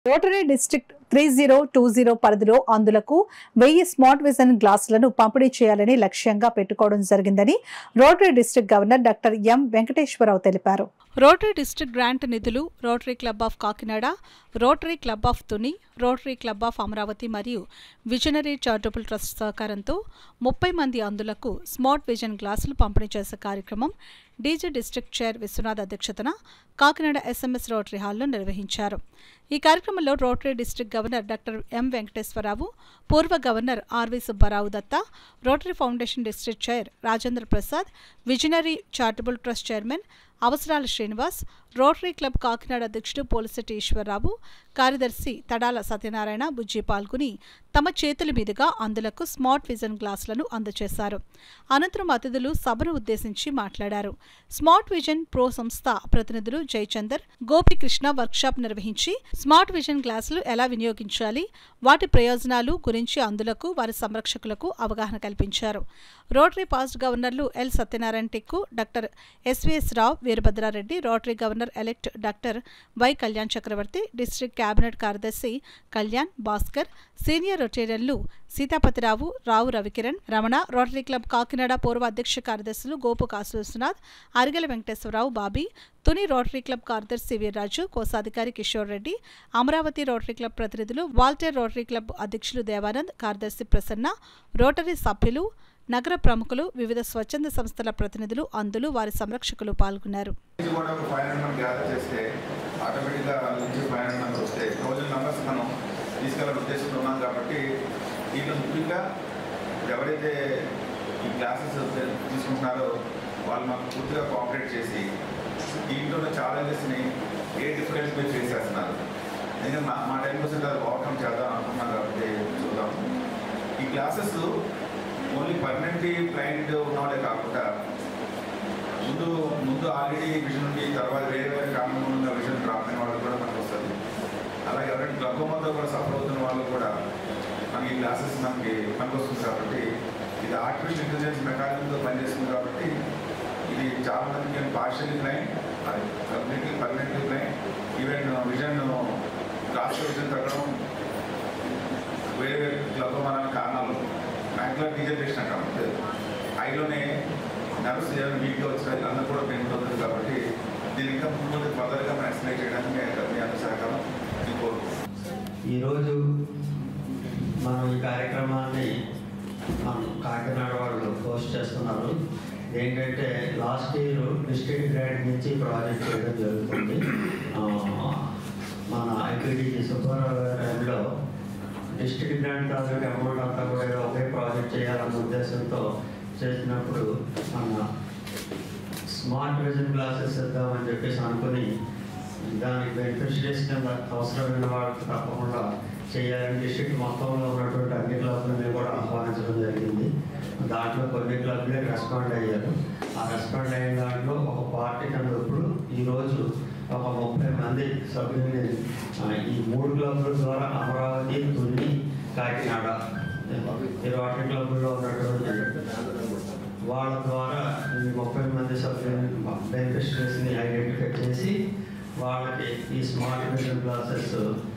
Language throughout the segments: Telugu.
Rotary district three zero two zero పరిధిలో అందులకు వెయ్యి స్మార్ట్ విజన్ గ్లాసులను పంపిణీ చేయాలని లక్ష్యంగా పెట్టుకోవడం జరిగిందని rotary district governor doctor M Venkateswararao తెలిపారు రోటరీ డిస్ట్రిక్ట్ గ్రాంట్ నిధులు rotary club of Kakinada rotary club of Tuni rotary club of Amaravati మరియు విజనరీ చారిటబుల్ ట్రస్ట్ సహకారంతో ముప్పై మంది అందులకు స్మార్ట్ విజన్ గ్లాసులు పంపిణీ చేసే కార్యక్రమం డీజీ డిస్ట్రిక్ట్ చైర్ విశ్వనాథ్ అధ్యక్షతన కాకినాడ ఎస్ఎంఎస్ రోటరీ హాల్లో నిర్వహించారు ఈ కార్యక్రమంలో rotary district governor doctor M Venkateswararao పూర్వ governor R V Subbarao Datta rotary foundation district chair Rajendra Prasad visionary charitable trust chairman Avasarala Srinivas rotary club Kakinada అధ్యక్షుడు పోలిశెట్టి ఈశ్వరరావు కార్యదర్శి తడాల సత్యనారాయణ బుజ్జి పాల్గొని తమ చేతుల మీదుగా అందులకు స్మార్ట్ విజన్ గ్లాసులను అందజేశారు అనంతరం అతిథులు సభను ఉద్దేశించి మాట్లాడారు స్మార్ట్ విజన్ ప్రో సంస్థ ప్రతినిధులు జయచందర్ గోపికృష్ణ వర్క్షాప్ నిర్వహించి స్మార్ట్ విజన్ గ్లాసులు ఎలా వినియోగించాలి వాటి ప్రయోజనాలు గురించి అందులకు వారి సంరక్షకులకు అవగాహన కల్పించారు రోటరీ పాస్ట్ గవర్నర్లు L Satyanarayana Tikku doctor S V S Rao Veerabhadrareddy rotary governor elect doctor Y Kalyan Chakravarthy district cabinet కార్యదర్శి కళ్యాణ్ భాస్కర్ సీనియర్ రొటేరియన్లు సీతాపతిరావు రావు రవికిరణ్ రమణ రోటరీ క్లబ్ కాకినాడ పూర్వ అధ్యక్ష కార్యదర్శులు గోపు కాసు విశ్వనాథ్ అరిగెల వెంకటేశ్వరరావు బాబీ తుని రోటరీ క్లబ్ కార్యదర్శి వీర్రాజు కోశాధికారి కిషోర్ రెడ్డి అమరావతి రోటరీ క్లబ్ ప్రతినిధులు వాల్టేర్ రోటరీ క్లబ్ అధ్యక్షులు దేవానంద్ కార్యదర్శి ప్రసన్న రోటరీ సభ్యులు నగర ప్రముఖులు వివిధ స్వచ్ఛంద సంస్థల ప్రతినిధులు అందులు వారి సంరక్షకులు పాల్గొన్నారు ఇది కూడా ఒక ఫైవ్ హండ్రెడ్ మెంబర్ గ్యాదర్ చేస్తే ఆటోమేటిక్గా నుంచి ఫైవ్ హండ్రెడ్ మెంబర్ వస్తే థౌజండ్ మెంబర్స్ మనం తీసుకెళ్ళాలని ఉద్దేశంతో ఉన్నాం కాబట్టి దీంట్లో ముఖ్యంగా ఎవరైతే ఈ క్లాసెస్ తీసుకుంటున్నారో వాళ్ళు మాకు పూర్తిగా కోఆపరేట్ చేసి దీంట్లో ఉన్న ఛాలెంజెస్ని ఏ డిఫరెన్స్ మీరు ఫేస్ చేస్తున్నారు ఎందుకంటే మా మా టైం కోసం అది ఓవర్కమ్ చేద్దాం అనుకున్నాం కాబట్టి చూద్దాం ఈ క్లాసెస్ ఓన్లీ పర్మనెంట్లీ క్లయింట్ ఉన్నవాళ్ళే కాకుండా ముందు ముందు ఆల్రెడీ విజన్ ఉంది తర్వాత వేరే వేరే కారణం ఉన్న విజన్ డ్రాప్ అయిన వాళ్ళు కూడా మనకు వస్తుంది అలాగే ఎవరైనా గ్లకోమాతో కూడా సఫర్ అవుతున్న వాళ్ళు కూడా మనకి క్లాసెస్ మనకి పనికి వస్తుంది కాబట్టి ఇది ఆర్టిఫిషియల్ ఇంటెలిజెన్స్ మెకానిజంతో పనిచేస్తుంది కాబట్టి ఇది చాలా మందికి పార్షియల్ క్లైన్ అది completely permanently blind even vision glass vision తగ్గడం వేరే వేరే గ్లకోమానాల కారణాలు మ్యాక్యులర్ డీజనరేషన్ అంటాం ఐలోనే నర్వ్స్ ఏమైనా వీక్గా వచ్చినా అందరూ కూడా పెయిన్ అవుతుంది కాబట్టి దీని ఇంకా ముందు ఫర్దర్గా మనం ఎక్స్ప్లెయిన్ చేయడానికి మీ అందరి సహకారం నేను కోరుకుంటున్నాను ఈరోజు మనం ఈ కార్యక్రమాన్ని మనం కాకినాడ వాళ్ళు హోస్ట్ చేస్తున్నారు ఏంటంటే లాస్ట్ ఇయర్ డిస్ట్రిక్ట్ గ్రాంట్ నుంచి ప్రాజెక్ట్ చేయడం జరుగుతుంది ఆ, మన ఐపీడీజీ సుబ్బారావు గారి టైంలో డిస్ట్రిక్ట్ గ్రాంట్ ప్రాజెక్ట్ అమౌంట్ అంతా కూడా ఏదో ఒకే ప్రాజెక్ట్ చేయాలన్న ఉద్దేశంతో చేసినప్పుడు మన స్మార్ట్ విజన్ గ్లాసెస్ ఇద్దామని చెప్పేసి అనుకుని దానికి బెనిఫిషరీస్ కింద అవసరమైన వాళ్ళకి తప్పకుండా చేయాలని డిస్ట్రిక్ట్ మొత్తంలో ఉన్నటువంటి అన్ని క్లబ్లని కూడా ఆహ్వానించడం జరిగింది దాంట్లో కొన్ని క్లబ్లే రెస్పాండ్ అయ్యారు ఆ రెస్పాండ్ అయిన దాంట్లో ఒక పార్టీ కింద ఇప్పుడు ఈరోజు ఒక ముప్పై మంది సభ్యుల్ని ఆ, ఈ మూడు క్లబ్ల ద్వారా అమరావతి తుని కాకినాడ ఈ రోటరీ క్లబ్లో ఉన్నటువంటి వాళ్ళ ద్వారా ఈ ముప్పై మంది సభ్యులని బెనిఫిషరీస్ని ఐడెంటిఫై చేసి వాళ్ళకి ఈ smart vision glasses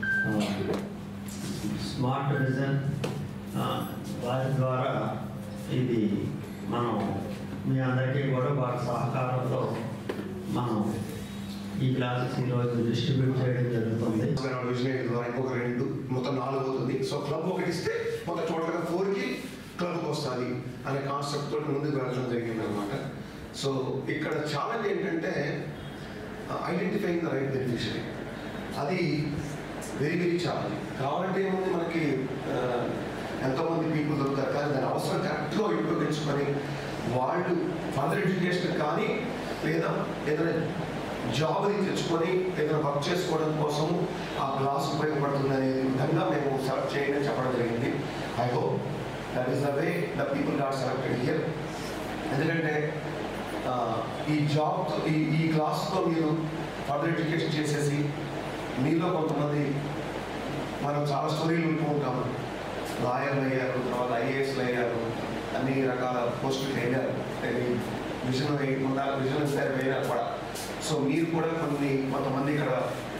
smart vision వారి ద్వారా ఇది మనం మీ అందరికీ కూడా వారి సహకారంతో మనం ఈ క్లాసెస్ ఈరోజు డిస్ట్రిబ్యూట్ చేయడం జరుగుతుంది విజయనగరం ద్వారా ఇంకొక రెండు మొత్తం నాలుగు అవుతుంది సో క్లబ్ ఒకటి ఇస్తే మొత్తం టోటల్గా ఫోర్కి క్లబ్కి వస్తుంది అనే కాన్సెప్ట్ తోటి ముందుకు వెళ్ళడం జరిగింది అనమాట సో ఇక్కడ ఛాలెంజ్ ఏంటంటే ఐడెంటిఫైయింగ్ ద రైట్ బెనిఫిషరీ అది వెరీ వెరీ ఛాలెంజ్ కావాలంటే ఏముంది మనకి ఆ, ఎంతోమంది పీపుల్ దొరుకుతారు కానీ దాని అవసరం కరెక్ట్గా ఉపయోగించుకొని వాళ్ళు ఫర్దర్ ఎడ్యుకేషన్ కానీ లేదా ఏదైనా జాబ్ అది తెచ్చుకొని ఏదైనా వర్క్ చేసుకోవడం కోసం ఆ క్లాస్ ఉపయోగపడుతుంది అనే విధంగా మేము సెలెక్ట్ చేయండి అని చెప్పడం జరిగింది I hope that is the way the people not selected here ఎందుకంటే ఆ, ఈ జాబ్ ఈ ఈ క్లాస్తో మీరు ఫర్దర్ ఎడ్యుకేషన్ చేసేసి మీలో కొంతమంది మనం చాలా స్టోరీలు వింటూ ఉంటాము లాయర్లు అయ్యారు తర్వాత ఐఏఎస్లు అయ్యారు అన్ని రకాల పోస్టులు వెళ్ళారు విజన్ వేయకుండా విజన్ వేయడానికి కూడా సో మీరు కూడా కొన్ని కొంతమంది ఇక్కడ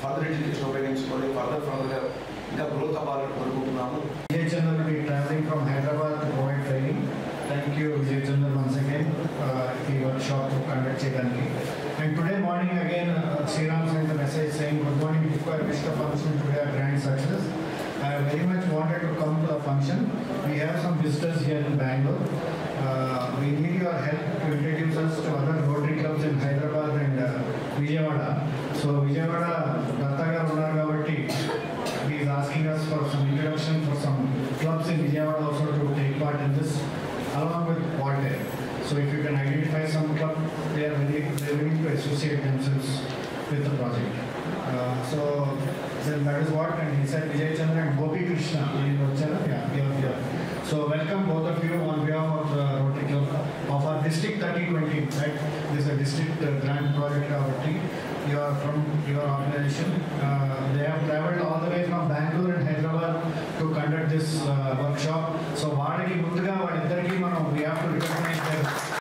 ఫర్దర్ ఎడ్యుకేషన్ ఉపయోగించుకొని ఫర్దర్ ఫర్దర్గా ఇంకా గ్రోత్ అవ్వాలని కోరుకుంటున్నాము Vijay Chandra will be traveling from Hyderabad to provide training. Thank you, Vijay Chandra, once again, uh, the workshop to conduct Chetanki. And today morning again, uh, Sriram sent a message saying, good morning, before I wish the function today a grand success. I very much wanted to come to the function. We have some visitors here in Bangalore. Uh, we need your help to introduce us to other Rotary clubs in Hyderabad and uh, Vijayawada. So Vijayawada, Datta garu ఉన్నారు కాబట్టి he is asking us for some introduction for some clubs in Vijayawada also to take part in this along with Voltaire. So if you can identify some club, they are very, they are willing to associate themselves with the project. Uh, so then that is what, and he said Vijay Chandra and Gopi Krishna, you know, Chandra, yeah, here, here. So welcome both of you on behalf of the Rotary Club of our District 3020, right? This is a district uh, grant project Rotary. You are from your organization. Uh, they have traveled all the way from Bangalore and Hyderabad to conduct this uh, workshop. So వాడికి ముందుగా వాళ్ళిద్దరికి